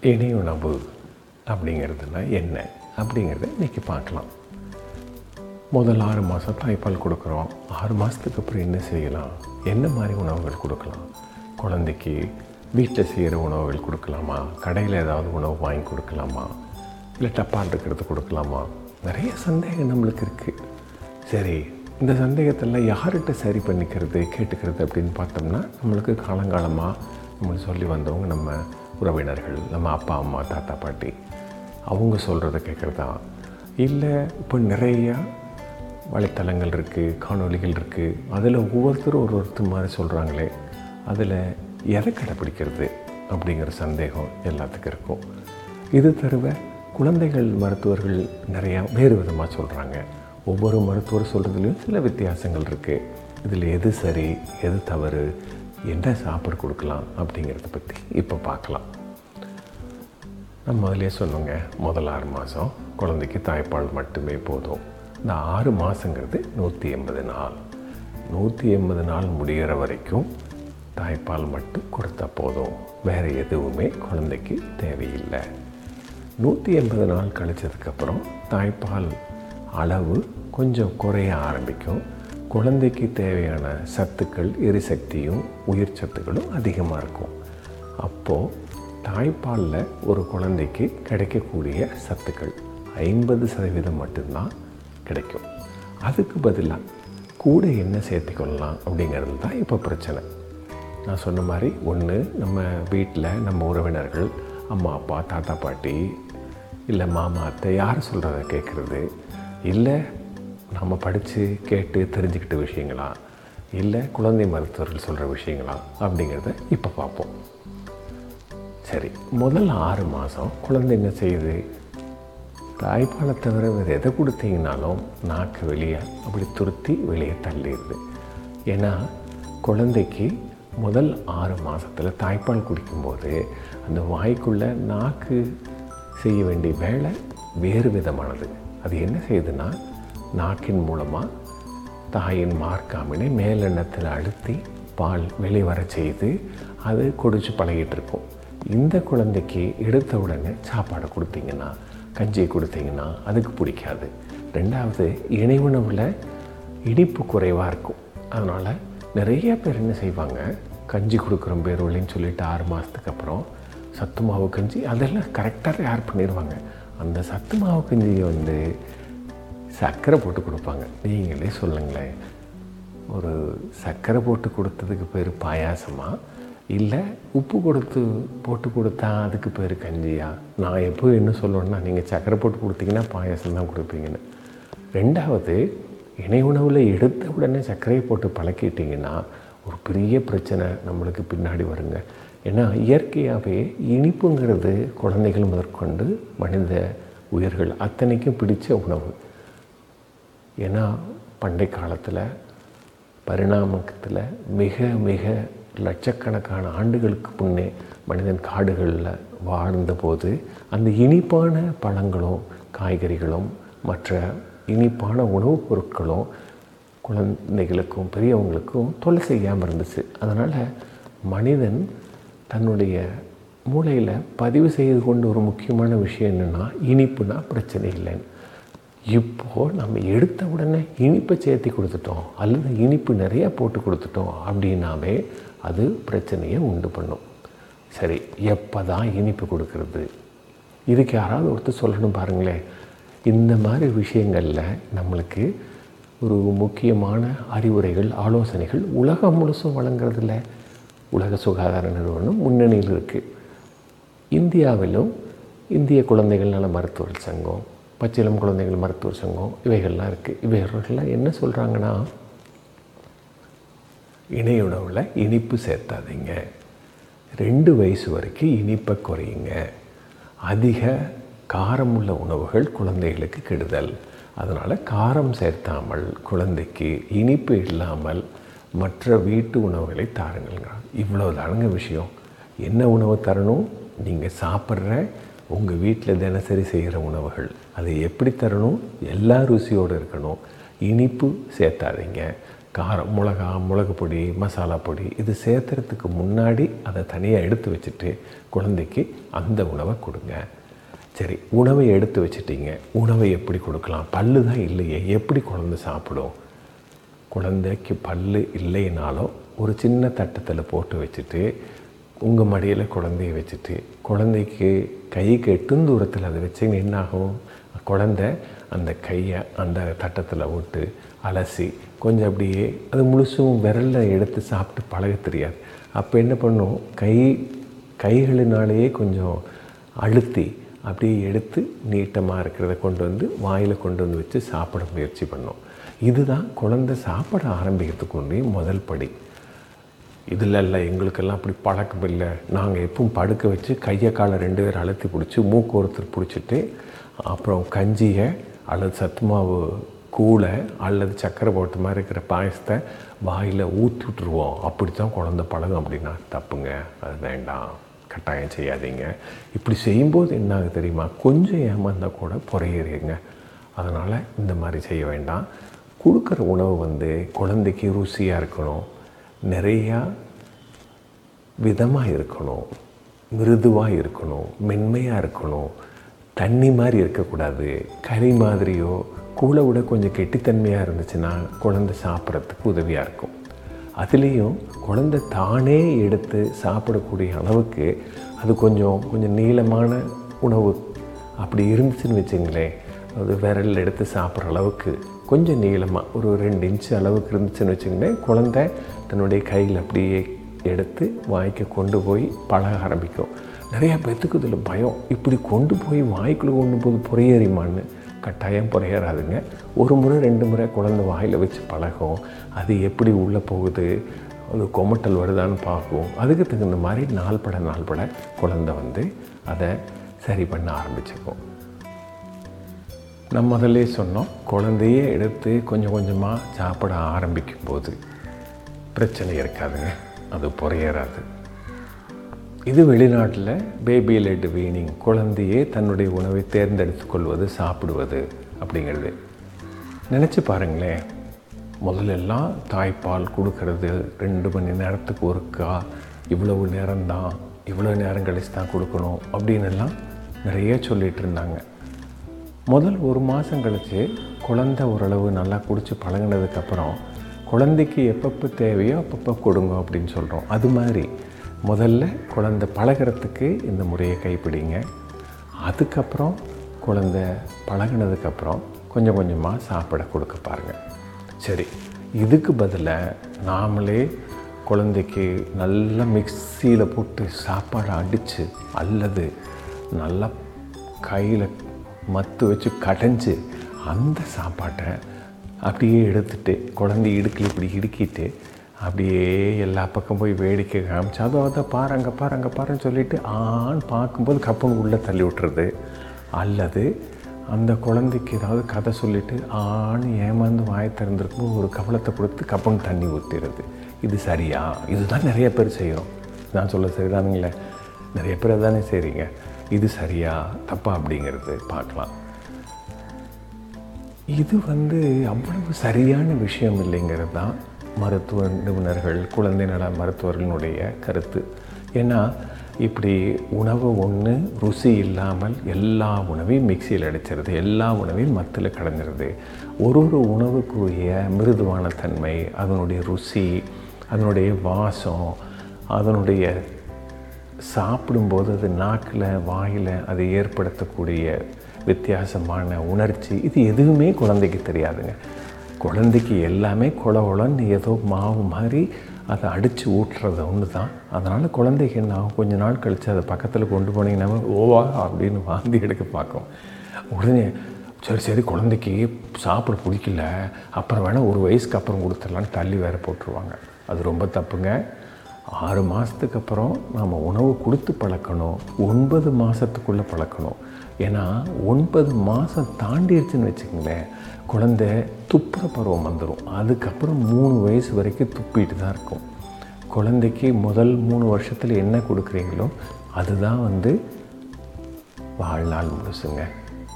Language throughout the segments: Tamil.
இணை உணவு அப்படிங்கிறதுனா என்ன அப்படிங்கிறத இன்றைக்கி பார்க்கலாம் முதல் ஆறு மாதம் தாய்ப்பால் கொடுக்குறோம் ஆறு மாதத்துக்கு அப்புறம் என்ன செய்யலாம் என்ன மாதிரி உணவுகள் கொடுக்கலாம் குழந்தைக்கு வீட்டில் செய்கிற உணவுகள் கொடுக்கலாமா கடையில் ஏதாவது உணவு வாங்கி கொடுக்கலாமா இல்லை டப்பால் இருக்கிறது கொடுக்கலாமா நிறைய சந்தேகம் நம்மளுக்கு இருக்குது சரி இந்த சந்தேகத்தெல்லாம் யார்கிட்ட சரி பண்ணிக்கிறது கேட்டுக்கிறது அப்படின்னு பார்த்தோம்னா நம்மளுக்கு காலங்காலமாக நம்மளுக்கு சொல்லி வந்தவங்க நம்ம உறவினர்கள் நம்ம அப்பா அம்மா தாத்தா பாட்டி அவங்க சொல்கிறத கேட்குறதா இல்லை இப்போ நிறையா வலைத்தளங்கள் இருக்குது காணொளிகள் இருக்குது அதில் ஒவ்வொருத்தரும் ஒரு ஒருத்தர் மாதிரி சொல்கிறாங்களே அதில் எதை கடைப்பிடிக்கிறது அப்படிங்கிற சந்தேகம் எல்லாத்துக்கும் இருக்கும் இது தவிர குழந்தைகள் மருத்துவர்கள் நிறையா வேறு விதமாக சொல்கிறாங்க ஒவ்வொரு மருத்துவர் சொல்கிறதுலையும் சில வித்தியாசங்கள் இருக்குது இதில் எது சரி எது தவறு என்ன சாப்பாடு கொடுக்கலாம் அப்படிங்கிறத பற்றி இப்போ பார்க்கலாம் நம்ம முதலே சொன்னோங்க முதல் ஆறு மாதம் குழந்தைக்கு தாய்ப்பால் மட்டுமே போதும் இந்த ஆறு மாதங்கிறது நூற்றி எண்பது நாள் நூற்றி எண்பது நாள் முடிகிற வரைக்கும் தாய்ப்பால் மட்டும் கொடுத்தா போதும் வேறு எதுவுமே குழந்தைக்கு தேவையில்லை நூற்றி எண்பது நாள் கழிச்சதுக்கப்புறம் தாய்ப்பால் அளவு கொஞ்சம் குறைய ஆரம்பிக்கும் குழந்தைக்கு தேவையான சத்துக்கள் எரிசக்தியும் உயிர் சத்துக்களும் அதிகமாக இருக்கும் அப்போது தாய்ப்பாலில் ஒரு குழந்தைக்கு கிடைக்கக்கூடிய சத்துக்கள் ஐம்பது சதவீதம் மட்டும்தான் கிடைக்கும் அதுக்கு பதிலாக கூட என்ன சேர்த்துக்கொள்ளலாம் அப்படிங்கிறது தான் இப்போ பிரச்சனை நான் சொன்ன மாதிரி ஒன்று நம்ம வீட்டில் நம்ம உறவினர்கள் அம்மா அப்பா தாத்தா பாட்டி இல்லை மாமா அத்தை யார் சொல்கிறத கேட்குறது இல்லை நம்ம படித்து கேட்டு தெரிஞ்சுக்கிட்ட விஷயங்களா இல்லை குழந்தை மருத்துவர்கள் சொல்கிற விஷயங்களா அப்படிங்கிறத இப்போ பார்ப்போம் சரி முதல் ஆறு மாதம் குழந்தைங்க செய்யுது தாய்ப்பாலை தவிர வேறு எதை கொடுத்தீங்கனாலும் நாக்கு வெளியே அப்படி துருத்தி வெளியே தள்ளிடுது ஏன்னா குழந்தைக்கு முதல் ஆறு மாதத்தில் தாய்ப்பால் குடிக்கும்போது அந்த வாய்க்குள்ளே நாக்கு செய்ய வேண்டிய வேலை வேறு விதமானது அது என்ன செய்யுதுன்னா நாக்கின் மூலமாக தாயின் மார்க்காமினை மேலெண்ணத்தில் அழுத்தி பால் வெளிவர செய்து அது குடிச்சு பழகிட்டு இருக்கும் இந்த குழந்தைக்கு எடுத்த உடனே சாப்பாடு கொடுத்தீங்கன்னா கஞ்சி கொடுத்தீங்கன்னா அதுக்கு பிடிக்காது ரெண்டாவது இணை உணவில் இனிப்பு குறைவாக இருக்கும் அதனால் நிறைய பேர் என்ன செய்வாங்க கஞ்சி கொடுக்குறோம் பேர் வழின்னு சொல்லிட்டு ஆறு மாதத்துக்கு அப்புறம் சத்து மாவு கஞ்சி அதெல்லாம் கரெக்டாக தயார் பண்ணிடுவாங்க அந்த சத்து மாவு கஞ்சியை வந்து சர்க்கரை போட்டு கொடுப்பாங்க நீங்களே சொல்லுங்களேன் ஒரு சர்க்கரை போட்டு கொடுத்ததுக்கு பேர் பாயாசமா இல்லை உப்பு கொடுத்து போட்டு கொடுத்தா அதுக்கு பேர் கஞ்சியா நான் எப்போ என்ன சொல்லுவேன்னா நீங்கள் சர்க்கரை போட்டு கொடுத்தீங்கன்னா பாயாசம் தான் கொடுப்பீங்கன்னு ரெண்டாவது இணை உணவில் எடுத்த உடனே சர்க்கரையை போட்டு பழக்கிட்டிங்கன்னா ஒரு பெரிய பிரச்சனை நம்மளுக்கு பின்னாடி வருங்க ஏன்னா இயற்கையாகவே இனிப்புங்கிறது குழந்தைகள் முதற்கொண்டு மனித உயிர்கள் அத்தனைக்கும் பிடிச்ச உணவு ஏன்னா பண்டை காலத்தில் பரிணாமத்தில் மிக மிக லட்சக்கணக்கான ஆண்டுகளுக்கு முன்னே மனிதன் காடுகளில் வாழ்ந்தபோது அந்த இனிப்பான பழங்களும் காய்கறிகளும் மற்ற இனிப்பான உணவுப் பொருட்களும் குழந்தைகளுக்கும் பெரியவங்களுக்கும் தொலை செய்யாமல் இருந்துச்சு அதனால் மனிதன் தன்னுடைய மூளையில் பதிவு செய்து கொண்ட ஒரு முக்கியமான விஷயம் என்னென்னா இனிப்புனா பிரச்சனை இல்லைன்னு இப்போது நம்ம எடுத்த உடனே இனிப்பை சேர்த்து கொடுத்துட்டோம் அல்லது இனிப்பு நிறையா போட்டு கொடுத்துட்டோம் அப்படின்னாவே அது பிரச்சனையை உண்டு பண்ணும் சரி எப்போ தான் இனிப்பு கொடுக்கறது இதுக்கு யாராவது ஒருத்தர் சொல்லணும் பாருங்களேன் இந்த மாதிரி விஷயங்களில் நம்மளுக்கு ஒரு முக்கியமான அறிவுரைகள் ஆலோசனைகள் உலகம் முழுசும் வழங்குறதில்ல உலக சுகாதார நிறுவனம் முன்னணியில் இருக்குது இந்தியாவிலும் இந்திய குழந்தைகள் நல மருத்துவர் சங்கம் பச்சிலம் குழந்தைகள் மருத்துவர் சங்கம் இவைகள்லாம் இருக்குது இவைகள்லாம் என்ன சொல்கிறாங்கன்னா இணையுணவில் இனிப்பு சேர்த்தாதீங்க ரெண்டு வயசு வரைக்கும் இனிப்பை குறையுங்க அதிக காரமுள்ள உணவுகள் குழந்தைகளுக்கு கெடுதல் அதனால் காரம் சேர்த்தாமல் குழந்தைக்கு இனிப்பு இல்லாமல் மற்ற வீட்டு உணவுகளை தாருங்கள்ங்கிறாங்க இவ்வளோ தானுங்க விஷயம் என்ன உணவு தரணும் நீங்கள் சாப்பிட்ற உங்கள் வீட்டில் தினசரி செய்கிற உணவுகள் அதை எப்படி தரணும் எல்லா ருசியோடு இருக்கணும் இனிப்பு சேர்த்தாதீங்க காரம் மிளகா மிளகு பொடி மசாலா பொடி இது சேர்த்துறதுக்கு முன்னாடி அதை தனியாக எடுத்து வச்சுட்டு குழந்தைக்கு அந்த உணவை கொடுங்க சரி உணவை எடுத்து வச்சிட்டீங்க உணவை எப்படி கொடுக்கலாம் பல்லு தான் இல்லையே எப்படி குழந்தை சாப்பிடும் குழந்தைக்கு பல்லு இல்லைனாலும் ஒரு சின்ன தட்டத்தில் போட்டு வச்சுட்டு உங்கள் மடியில் குழந்தைய வச்சுட்டு குழந்தைக்கு கைக்கு எட்டும் தூரத்தில் அதை வச்சிங்க என்ன ஆகும் குழந்தை அந்த கையை அந்த தட்டத்தில் விட்டு அலசி கொஞ்சம் அப்படியே அது முழுசும் விரலில் எடுத்து சாப்பிட்டு பழக தெரியாது அப்போ என்ன பண்ணும் கை கைகளினாலேயே கொஞ்சம் அழுத்தி அப்படியே எடுத்து நீட்டமாக இருக்கிறத கொண்டு வந்து வாயில் கொண்டு வந்து வச்சு சாப்பிட முயற்சி பண்ணோம் இதுதான் குழந்தை சாப்பிட ஆரம்பிக்கிறதுக்கு முதல் படி இதில் இல்லை எங்களுக்கெல்லாம் அப்படி பழக்கம் இல்லை நாங்கள் எப்பவும் படுக்க வச்சு கையை காலை ரெண்டு பேர் அழுத்தி பிடிச்சி மூக்கு ஒருத்தர் பிடிச்சிட்டு அப்புறம் கஞ்சியை அல்லது சத்து மாவு கூளை அல்லது சக்கரை போட்ட மாதிரி இருக்கிற பாயசத்தை வாயில் ஊற்றி விட்ருவோம் அப்படி தான் குழந்த பழகும் அப்படின்னா தப்புங்க அது வேண்டாம் கட்டாயம் செய்யாதீங்க இப்படி செய்யும்போது என்ன ஆகுது தெரியுமா கொஞ்சம் ஏமாந்தால் கூட புறையேறிங்க அதனால் இந்த மாதிரி செய்ய வேண்டாம் கொடுக்குற உணவு வந்து குழந்தைக்கு ருசியாக இருக்கணும் நிறையா விதமாக இருக்கணும் மிருதுவாக இருக்கணும் மென்மையாக இருக்கணும் தண்ணி மாதிரி இருக்கக்கூடாது கறி மாதிரியோ கூழை விட கொஞ்சம் கெட்டித்தன்மையாக இருந்துச்சுன்னா குழந்தை சாப்பிட்றதுக்கு உதவியாக இருக்கும் அதுலேயும் குழந்தை தானே எடுத்து சாப்பிடக்கூடிய அளவுக்கு அது கொஞ்சம் கொஞ்சம் நீளமான உணவு அப்படி இருந்துச்சுன்னு வச்சுங்களேன் அது விரல் எடுத்து சாப்பிட்ற அளவுக்கு கொஞ்சம் நீளமாக ஒரு ரெண்டு இன்ச்சு அளவுக்கு இருந்துச்சுன்னு வச்சுங்களேன் குழந்தை தன்னுடைய கையில் அப்படியே எடுத்து வாய்க்கு கொண்டு போய் பழக ஆரம்பிக்கும் நிறையா பேத்துக்கு இதில் பயம் இப்படி கொண்டு போய் வாய்க்குள்ளே கொண்டு போய் புறையேறிமான்னு கட்டாயம் புறையேறாதுங்க ஒரு முறை ரெண்டு முறை குழந்தை வாயில் வச்சு பழகும் அது எப்படி உள்ளே போகுது அது கொமட்டல் வருதான்னு பார்க்கும் அதுக்கு தகுந்த மாதிரி நாள்பட நாள்பட குழந்தை வந்து அதை சரி பண்ண ஆரம்பிச்சுக்கும் நம்ம முதல்ல சொன்னோம் குழந்தையே எடுத்து கொஞ்சம் கொஞ்சமாக சாப்பிட ஆரம்பிக்கும் போது பிரச்சனை இருக்காதுங்க அது புறையேறாது இது வெளிநாட்டில் பேபி லெட் வீனிங் குழந்தையே தன்னுடைய உணவை தேர்ந்தெடுத்து கொள்வது சாப்பிடுவது அப்படிங்கிறது நினச்சி பாருங்களேன் முதல்லெல்லாம் தாய்ப்பால் கொடுக்கறது ரெண்டு மணி நேரத்துக்கு ஒருக்கா இவ்வளவு நேரம்தான் இவ்வளோ நேரம் கழிச்சு தான் கொடுக்கணும் அப்படின்னு எல்லாம் நிறைய சொல்லிகிட்டு இருந்தாங்க முதல் ஒரு மாதம் கழித்து குழந்தை ஓரளவு நல்லா குடித்து பழகினதுக்கப்புறம் குழந்தைக்கு எப்பப்போ தேவையோ அப்பப்போ கொடுங்க அப்படின்னு சொல்கிறோம் அது மாதிரி முதல்ல குழந்தை பழகிறதுக்கு இந்த முறையை கைப்பிடிங்க அதுக்கப்புறம் குழந்தை பழகினதுக்கப்புறம் கொஞ்சம் கொஞ்சமாக சாப்பிட கொடுக்க பாருங்கள் சரி இதுக்கு பதிலாக நாமளே குழந்தைக்கு நல்லா மிக்சியில் போட்டு சாப்பாடை அடித்து அல்லது நல்லா கையில் மத்து வச்சு கடைஞ்சி அந்த சாப்பாட்டை அப்படியே எடுத்துட்டு குழந்தை இடுக்கில் இப்படி இடுக்கிட்டு அப்படியே எல்லா பக்கம் போய் வேடிக்கை காமிச்சு அதோ அதை பாரு அங்கே பாரு அங்கே பாருன்னு சொல்லிவிட்டு ஆண் பார்க்கும்போது கப்பன் உள்ளே தள்ளி விட்டுறது அல்லது அந்த குழந்தைக்கு ஏதாவது கதை சொல்லிவிட்டு ஆண் ஏமாந்து வாய் திறந்துருக்கும் ஒரு கவலத்தை கொடுத்து கப்பன் தண்ணி ஊற்றிடுறது இது சரியா இதுதான் நிறைய பேர் செய்கிறோம் நான் சொல்ல சரிதானுங்களே நிறைய பேர் தானே செய்கிறீங்க இது சரியா தப்பா அப்படிங்கிறது பார்க்கலாம் இது வந்து அவ்வளவு சரியான விஷயம் இல்லைங்கிறது தான் மருத்துவ நிபுணர்கள் குழந்தை நல மருத்துவர்களுடைய கருத்து ஏன்னா இப்படி உணவு ஒன்று ருசி இல்லாமல் எல்லா உணவையும் மிக்சியில் அடிச்சிருது எல்லா உணவையும் மத்தில் கடைஞ்சிருது ஒரு ஒரு உணவுக்குரிய மிருதுவான தன்மை அதனுடைய ருசி அதனுடைய வாசம் அதனுடைய சாப்பிடும்போது அது நாக்கில் வாயில் அது ஏற்படுத்தக்கூடிய வித்தியாசமான உணர்ச்சி இது எதுவுமே குழந்தைக்கு தெரியாதுங்க குழந்தைக்கு எல்லாமே கொல கொலன்னு ஏதோ மாவு மாதிரி அதை அடித்து ஊட்டுறது ஒன்று தான் அதனால் குழந்தைக்கு என்ன ஆகும் கொஞ்ச நாள் கழித்து அதை பக்கத்தில் கொண்டு போனீங்கன்னா ஓவா அப்படின்னு வாந்தி எடுக்க பார்க்கும் உடனே சரி சரி குழந்தைக்கு சாப்பிட பிடிக்கல அப்புறம் வேணால் ஒரு வயசுக்கு அப்புறம் கொடுத்துடலான்னு தள்ளி வேறு போட்டுருவாங்க அது ரொம்ப தப்புங்க ஆறு மாதத்துக்கு அப்புறம் நாம் உணவு கொடுத்து பழக்கணும் ஒன்பது மாதத்துக்குள்ளே பழக்கணும் ஏன்னா ஒன்பது மாதம் தாண்டிடுச்சுன்னு வச்சுக்கோங்களேன் குழந்தை துப்புற பருவம் வந்துடும் அதுக்கப்புறம் மூணு வயசு வரைக்கும் துப்பிட்டு தான் இருக்கும் குழந்தைக்கு முதல் மூணு வருஷத்தில் என்ன கொடுக்குறீங்களோ அதுதான் வந்து வாழ்நாள் முழுசுங்க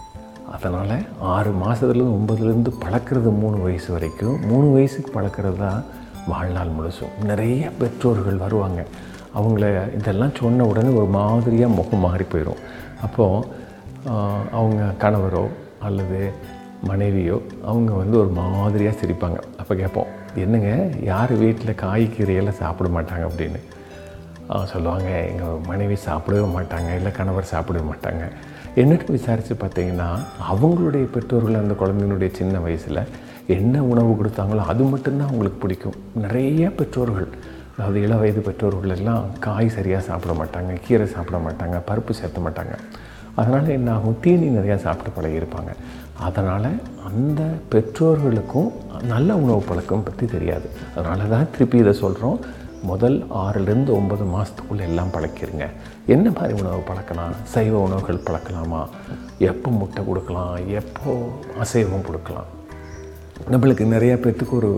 அதனால் ஆறு மாதத்துலேருந்து ஒம்பதுலேருந்து பழக்கிறது மூணு வயசு வரைக்கும் மூணு வயசுக்கு பழக்கிறது தான் வாழ்நாள் முழுசும் நிறைய பெற்றோர்கள் வருவாங்க அவங்கள இதெல்லாம் சொன்ன உடனே ஒரு மாதிரியாக முகம் மாறி போயிடும் அப்போது அவங்க கணவரோ அல்லது மனைவியோ அவங்க வந்து ஒரு மாதிரியாக சிரிப்பாங்க அப்போ கேட்போம் என்னங்க யார் வீட்டில் காய்கறியெல்லாம் சாப்பிட மாட்டாங்க அப்படின்னு அவங்க சொல்லுவாங்க எங்கள் மனைவி சாப்பிடவே மாட்டாங்க இல்லை கணவர் சாப்பிடவே மாட்டாங்க என்னட்டு விசாரித்து பார்த்தீங்கன்னா அவங்களுடைய பெற்றோர்கள் அந்த குழந்தைங்களுடைய சின்ன வயசில் என்ன உணவு கொடுத்தாங்களோ அது மட்டும்தான் அவங்களுக்கு பிடிக்கும் நிறைய பெற்றோர்கள் அதாவது இள வயது பெற்றோர்கள் எல்லாம் காய் சரியாக சாப்பிட மாட்டாங்க கீரை சாப்பிட மாட்டாங்க பருப்பு சேர்த்த மாட்டாங்க அதனால் என்ன ஆகும் தீனி நிறையா சாப்பிட்டு பழகியிருப்பாங்க அதனால் அந்த பெற்றோர்களுக்கும் நல்ல உணவு பழக்கம் பற்றி தெரியாது அதனால தான் திருப்பி இதை சொல்கிறோம் முதல் ஆறுலேருந்து ஒன்பது மாதத்துக்குள்ளே எல்லாம் பழக்கிருங்க என்ன மாதிரி உணவு பழக்கலாம் சைவ உணவுகள் பழக்கலாமா எப்போ முட்டை கொடுக்கலாம் எப்போ அசைவம் கொடுக்கலாம் நம்மளுக்கு நிறைய பேர்த்துக்கு ஒரு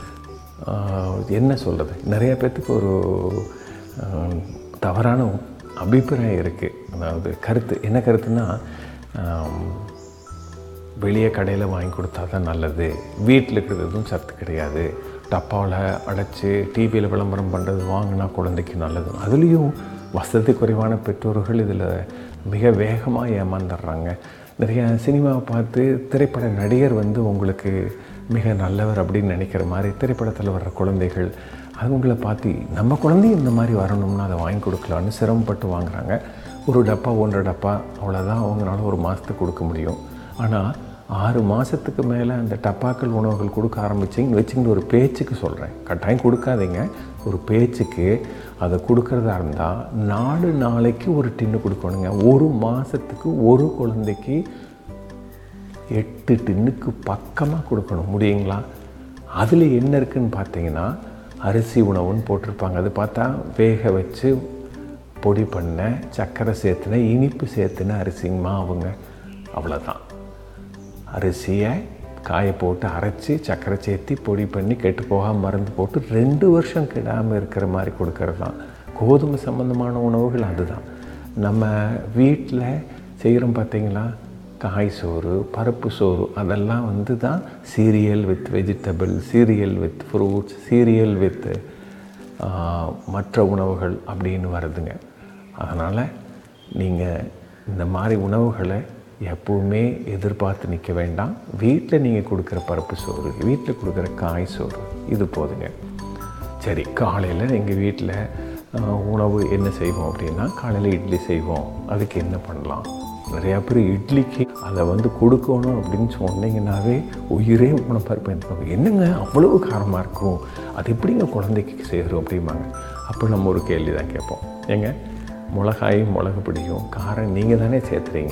ஆஹ், என்ன சொல்கிறது நிறைய பேர்த்துக்கு ஒரு ஆஹ், தவறான அபிப்பிராயம் இருக்குது அதாவது கருத்து என்ன கருத்துன்னா ஆம், வெளியே கடையில் வாங்கி கொடுத்தா தான் நல்லது வீட்டில் இருக்கிறது எதுவும் சத்து கிடையாது டப்பாவில் அடைச்சி டிவியில் விளம்பரம் பண்ணுறது வாங்கினா குழந்தைக்கு நல்லது அதுலேயும் வசதி குறைவான பெற்றோர்கள் இதில் மிக வேகமாக ஏமாந்துடுறாங்க நிறைய சினிமாவை பார்த்து திரைப்பட நடிகர் வந்து உங்களுக்கு மிக நல்லவர் அப்படின்னு நினைக்கிற மாதிரி திரைப்படத்தில் வர்ற குழந்தைகள் அவங்கள பார்த்து நம்ம குழந்தையும் இந்த மாதிரி வரணும்னா அதை வாங்கி கொடுக்கலான்னு சிரமப்பட்டு வாங்குறாங்க ஒரு டப்பா ஒன்றரை டப்பா அவ்வளோதான் அவங்களால ஒரு மாதத்துக்கு கொடுக்க முடியும் ஆனால் ஆறு மாதத்துக்கு மேலே அந்த டப்பாக்கள் உணவுகள் கொடுக்க ஆரம்பிச்சிங்க வச்சுக்கிட்டு ஒரு பேச்சுக்கு சொல்கிறேன் கட்டாயம் கொடுக்காதீங்க ஒரு பேச்சுக்கு அதை கொடுக்கறதா இருந்தால் நாலு நாளைக்கு ஒரு டின்னு கொடுக்கணுங்க ஒரு மாதத்துக்கு ஒரு குழந்தைக்கு எட்டு டின்னுக்கு பக்கமாக கொடுக்கணும் முடியுங்களா அதில் என்ன இருக்குன்னு பார்த்தீங்கன்னா அரிசி உணவுன்னு போட்டிருப்பாங்க அது பார்த்தா வேக வச்சு பொடி பண்ண சர்க்கரை சேர்த்துன இனிப்பு சேர்த்துன அரிசிங்க மாவுங்க அவ்வளோதான் அரிசியை காய போட்டு அரைச்சி சர்க்கரை சேர்த்தி பொடி பண்ணி கெட்டு போகாம மருந்து போட்டு ரெண்டு வருஷம் கெடாமல் இருக்கிற மாதிரி கொடுக்கறது தான் கோதுமை சம்மந்தமான உணவுகள் அதுதான் நம்ம வீட்டில் செய்கிறோம் பார்த்தீங்களா காய் சோறு பருப்பு சோறு அதெல்லாம் வந்து தான் cereal with vegetable cereal with fruits cereal with மற்ற உணவுகள் அப்படின்னு வருதுங்க அதனால் நீங்கள் இந்த மாதிரி உணவுகளை எப்பவுமே எதிர்பார்த்து நிற்க வேண்டாம் வீட்டில் நீங்கள் கொடுக்குற பருப்பு சோறு வீட்டில் கொடுக்குற காய் சோறு இது போதுங்க சரி காலையில் எங்கள் வீட்டில் உணவு என்ன செய்வோம் அப்படின்னா காலையில் இட்லி செய்வோம் அதுக்கு என்ன பண்ணலாம் நிறையா பேர் இட்லிக்கு அதை வந்து கொடுக்கணும் அப்படின்னு சொன்னீங்கன்னாவே உயிரே உணவு பருப்பு என்னங்க அவ்வளவு காரமாக இருக்கும் அது எப்படிங்க குழந்தைக்கு சேரும் அப்படிம்பாங்க அப்போ நம்ம ஒரு கேள்வி தான் கேட்போம் ஏங்க மிளகாய் மிளகு பிடிக்கும் காரம் நீங்கள் தானே சேர்த்துறீங்க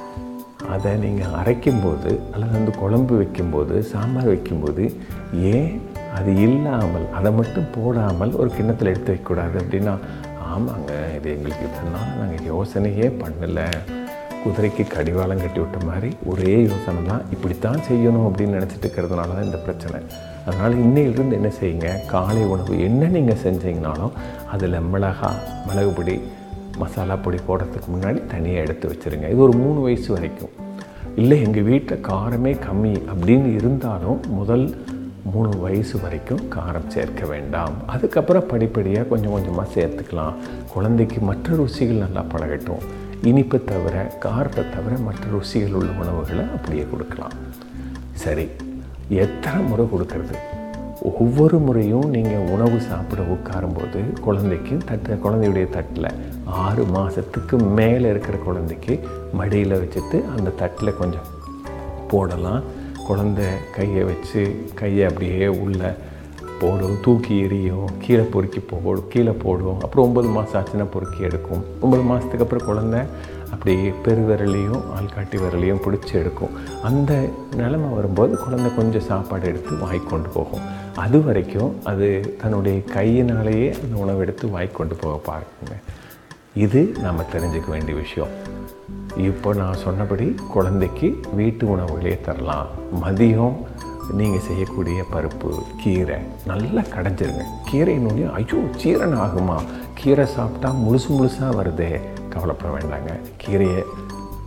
அதை நீங்கள் அரைக்கும்போது அல்லது வந்து குழம்பு வைக்கும்போது சாம்பார் வைக்கும்போது ஏன் அது இல்லாமல் அதை மட்டும் போடாமல் ஒரு கிண்ணத்தில் எடுத்து வைக்கக்கூடாது அப்படின்னா ஆமாங்க இது எங்களுக்கு இதெல்லாம் நாங்கள் யோசனையே பண்ணலை குதிரைக்கு கடிவாளம் கட்டி விட்ட மாதிரி ஒரே யோசனை தான் இப்படித்தான் செய்யணும் அப்படின்னு நினச்சிட்டு இருக்கிறதுனால தான் இந்த பிரச்சனை அதனால் இன்னையிலிருந்து என்ன செய்யுங்க காலை உணவு என்ன நீங்கள் செஞ்சீங்கனாலும் அதில் மிளகா மிளகு பொடி மசாலா பொடி போடுறதுக்கு முன்னாடி தனியாக எடுத்து வச்சுருங்க இது ஒரு மூணு வயசு வரைக்கும் இல்லை எங்கள் வீட்டில் காரமே கம்மி அப்படின்னு இருந்தாலும் முதல் மூணு வயசு வரைக்கும் காரம் சேர்க்க வேண்டாம் அதுக்கப்புறம் படிப்படியாக கொஞ்சம் கொஞ்சமாக சேர்த்துக்கலாம் குழந்தைக்கு மற்ற ருசிகள் நல்லா பழகட்டும் இனிப்பை தவிர காரத்தை தவிர மற்ற ருசிகள் உள்ள உணவுகளை அப்படியே கொடுக்கலாம் சரி எத்தனை முறை கொடுக்கறது ஒவ்வொரு முறையும் நீங்கள் உணவு சாப்பிட உட்காரும்போது குழந்தைக்கு தட்டு குழந்தையுடைய தட்டில் ஆறு மாதத்துக்கு மேலே இருக்கிற குழந்தைக்கு மடியில் வச்சுட்டு அந்த தட்டில் கொஞ்சம் போடலாம் குழந்தை கையை வச்சு கையை அப்படியே உள்ள போடும் தூக்கி எறியும் கீழே பொறுக்கி போடும் கீழே போடும் அப்புறம் ஒம்பது மாதம் ஆச்சுன்னா பொறுக்கி எடுக்கும் ஒம்பது மாதத்துக்கு அப்புறம் குழந்தை அப்படி பெருவிரலையும் ஆள்காட்டி விரலையும் பிடிச்சி எடுக்கும் அந்த நிலைமை வரும்போது குழந்தை கொஞ்சம் சாப்பாடு எடுத்து வாய் கொண்டு போகும் அது வரைக்கும் அது தன்னுடைய கையினாலேயே அந்த உணவு எடுத்து வாய் கொண்டு போக பாருங்க இது நம்ம தெரிஞ்சுக்க வேண்டிய விஷயம் இப்போ நான் சொன்னபடி குழந்தைக்கு வீட்டு உணவுகளே தரலாம் மதியம் நீங்கள் செய்யக்கூடிய பருப்பு கீரை நல்லா கடைஞ்சிருங்க கீரை நோய் ஐயோ சீரன் ஆகுமா கீரை சாப்பிட்டா முழுசு முழுசாக வருதே கவலைப்பட வேண்டாங்க கீரையை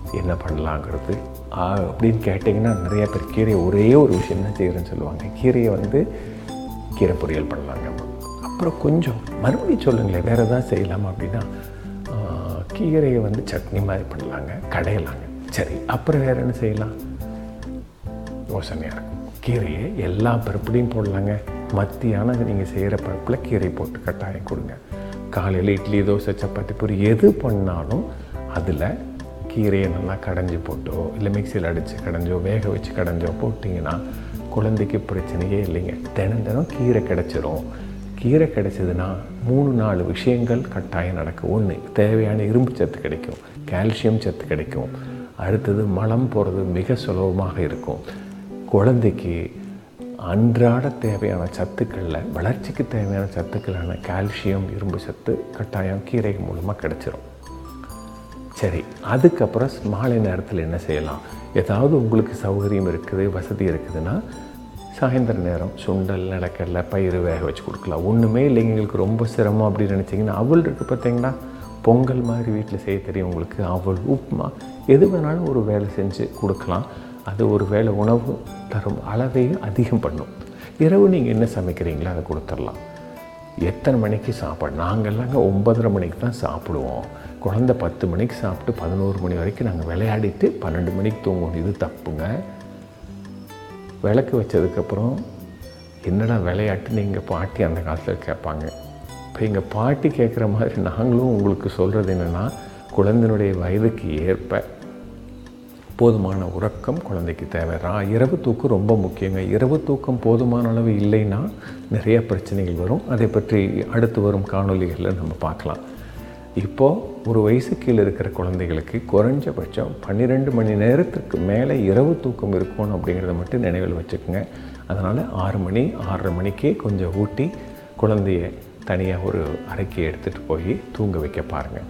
என்ன பண்ணலாங்கிறது ஆ, அப்படின்னு கேட்டிங்கன்னா நிறைய பேர் கீரையை ஒரே ஒரு விஷயம் தான் செய்கிறேன்னு சொல்லுவாங்க கீரையை வந்து கீரை பொரியல் பண்ணலாங்க அப்புறம் கொஞ்சம் மறுபடியும் சொல்லுங்களேன் வேறு எதாவது செய்யலாமா அப்படின்னா ஆ, கீரையை வந்து சட்னி மாதிரி பண்ணலாங்க கடையலாங்க சரி அப்புறம் வேறு என்ன செய்யலாம் யோசனையாக இருக்கும் கீரையை எல்லா பருப்புலையும் போடலாங்க மத்தியானம் நீங்கள் செய்கிற பருப்பில் கீரை போட்டு கட்டாயம் கொடுங்க காலையில் இட்லி தோசை சப்பாத்தி பூரி எது பண்ணாலும் அதில் கீரையை நல்லா கடைஞ்சி போட்டோ இல்லை மிக்சியில் அடித்து கடைஞ்சோ வேக வச்சு கடைஞ்சோ போட்டிங்கன்னா குழந்தைக்கு பிரச்சனையே இல்லைங்க தினம் தினம் கீரை கிடச்சிரும் கீரை கிடைச்சதுன்னா மூணு நாலு விஷயங்கள் கட்டாயம் நடக்கும் ஒன்று தேவையான இரும்பு சத்து கிடைக்கும் கால்சியம் சத்து கிடைக்கும் அடுத்தது மலம் போகிறது மிக சுலபமாக இருக்கும் குழந்தைக்கு அன்றாட தேவையான சத்துக்களில் வளர்ச்சிக்கு தேவையான சத்துக்களான கால்சியம் இரும்பு சத்து கட்டாயம் கீரை மூலமாக கிடைச்சிரும் சரி அதுக்கப்புறம் மாலை நேரத்தில் என்ன செய்யலாம் ஏதாவது உங்களுக்கு சௌகரியம் இருக்குது வசதி இருக்குதுன்னா சாயந்தர நேரம் சுண்டல் நடக்கடலை பயிறு வேக வச்சு கொடுக்கலாம் ஒன்றுமே இல்லைங்க எங்களுக்கு ரொம்ப சிரமம் அப்படின்னு நினச்சிங்கன்னா அவல் இருக்குது பார்த்தீங்களா பொங்கல் மாதிரி வீட்டில் செய்ய தெரியும் உங்களுக்கு அவல் உப்புமா எது வேணாலும் ஒரு வேலை செஞ்சு கொடுக்கலாம் அது ஒரு வேளை உணவு தரும் அளவையும் அதிகம் பண்ணும் இரவு நீங்கள் என்ன சமைக்கிறீங்களோ அதை கொடுத்துடலாம் எத்தனை மணிக்கு சாப்பாடு நாங்கள்லாங்க ஒன்பதரை மணிக்கு தான் சாப்பிடுவோம் குழந்த பத்து மணிக்கு சாப்பிட்டு பதினோரு மணி வரைக்கும் நாங்கள் விளையாடிட்டு பன்னெண்டு மணிக்கு தூங்கணும் இது தப்புங்க விளக்கு வச்சதுக்கப்புறம் என்னடா விளையாட்டு நீங்கள் பாட்டி அந்த காலத்தில் கேட்பாங்க இப்போ எங்கள் பாட்டி கேட்குற மாதிரி நாங்களும் உங்களுக்கு சொல்கிறது என்னென்னா குழந்தையினுடைய வயதுக்கு ஏற்ப போதுமான உறக்கம் குழந்தைக்கு தேவை ரா இரவு தூக்கம் ரொம்ப முக்கியங்க இரவு தூக்கம் போதுமான அளவு இல்லைன்னா நிறைய பிரச்சனைகள் வரும் அதை பற்றி அடுத்து வரும் காணொளிகளில் நம்ம பார்க்கலாம் இப்போது ஒரு வயசு கீழே இருக்கிற குழந்தைகளுக்கு குறைஞ்சபட்சம் பன்னிரெண்டு மணி நேரத்துக்கு மேலே இரவு தூக்கம் இருக்கணும் அப்படிங்கிறத மட்டும் நினைவில் வச்சுக்கோங்க அதனால் ஆறு மணி ஆறரை மணிக்கே கொஞ்சம் ஊட்டி குழந்தைய தனியாக ஒரு அறைக்கு எடுத்துகிட்டு போய் தூங்க வைக்க பாருங்கள்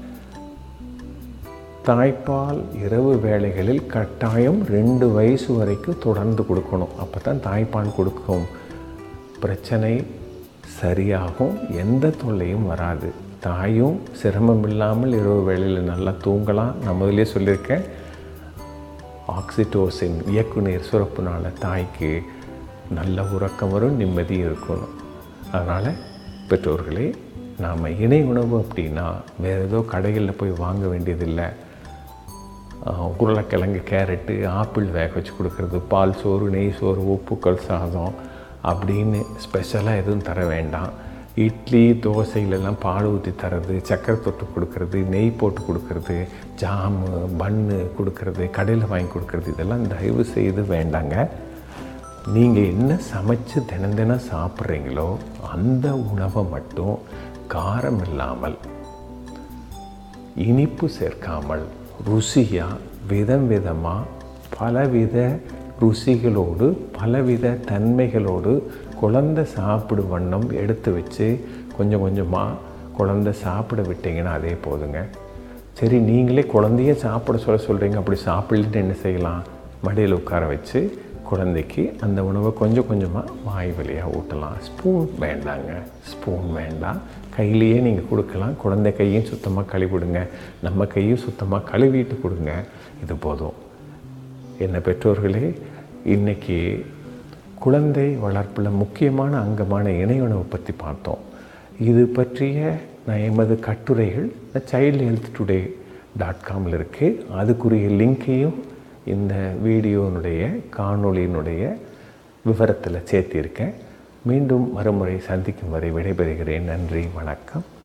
தாய்ப்பால் இரவு வேளைகளில் கட்டாயம் ரெண்டு வயசு வரைக்கும் தொடர்ந்து கொடுக்கணும் அப்போ தான் தாய்ப்பால் கொடுக்கும் பிரச்சனை சரியாகும் எந்த தொல்லையும் வராது தாயும் சிரமம் இல்லாமல் இரவு வேளையில் நல்லா தூங்கலாம் நம்ம இதிலே சொல்லியிருக்கேன் ஆக்சிடோசின் இயக்குநீர் சுரப்புனால தாய்க்கு நல்ல உறக்கம் வரும் நிம்மதி இருக்கணும் அதனால் பெற்றோர்களே நாம் இணை உணவு அப்படின்னா வேறு ஏதோ கடைகளில் போய் வாங்க வேண்டியதில்லை ஆஹ் உருளைக்கிழங்கு கேரட்டு ஆப்பிள் வேக வச்சு கொடுக்கறது பால் சோறு நெய் சோறு உப்புக்கள் சாதம் அப்படின்னு ஸ்பெஷலாக எதுவும் தர வேண்டாம் இட்லி தோசையிலெல்லாம் பால் ஊற்றி தர்றது சக்கரை தொட்டு கொடுக்கறது நெய் போட்டு கொடுக்கறது ஜாமு பன்னு கொடுக்கறது கடையில் வாங்கி கொடுக்கறது இதெல்லாம் தயவு செய்து வேண்டாங்க நீங்கள் என்ன சமைச்சு தினம் தினம் சாப்பிட்றீங்களோ அந்த உணவை மட்டும் காரம் இல்லாமல் இனிப்பு சேர்க்காமல் ருசியாக விதம் விதமாக பலவித ருசிகளோடு பலவித தன்மைகளோடு குழந்தை சாப்பிடு வண்ணம் எடுத்து வச்சு கொஞ்சம் கொஞ்சமாக குழந்தை சாப்பிட விட்டீங்கன்னா அதே போதுங்க சரி நீங்களே குழந்தைய சாப்பிட சொல்ல சொல்கிறீங்க அப்படி சாப்பிடலன்னு என்ன செய்யலாம் மடியில் உட்கார வச்சு குழந்தைக்கு அந்த உணவை கொஞ்சம் கொஞ்சமாக வாய் வழியாக ஊட்டலாம் ஸ்பூன் வேண்டாங்க ஸ்பூன் வேண்டாம் கையிலேயே நீங்கள் கொடுக்கலாம் குழந்தை கையும் சுத்தமாக கழுவிடுங்க நம்ம கையும் சுத்தமாக கழுவிட்டு கொடுங்க இது போதும் என்ன பெற்றோர்களே இன்றைக்கி குழந்தை வளர்ப்பில் முக்கியமான அங்கமான இணை உணவை பற்றி பார்த்தோம் இது பற்றிய நான் எமது கட்டுரைகள் சைல்டு ஹெல்த் டுடே டாட் காமில் இருக்குது அதுக்குரிய லிங்க்கையும் இந்த வீடியோனுடைய காணொளியினுடைய விவரத்தில் சேர்த்திருக்கேன் மீண்டும் மறுமுறை சந்திக்கும் வரை விடைபெறுகிறேன் நன்றி வணக்கம்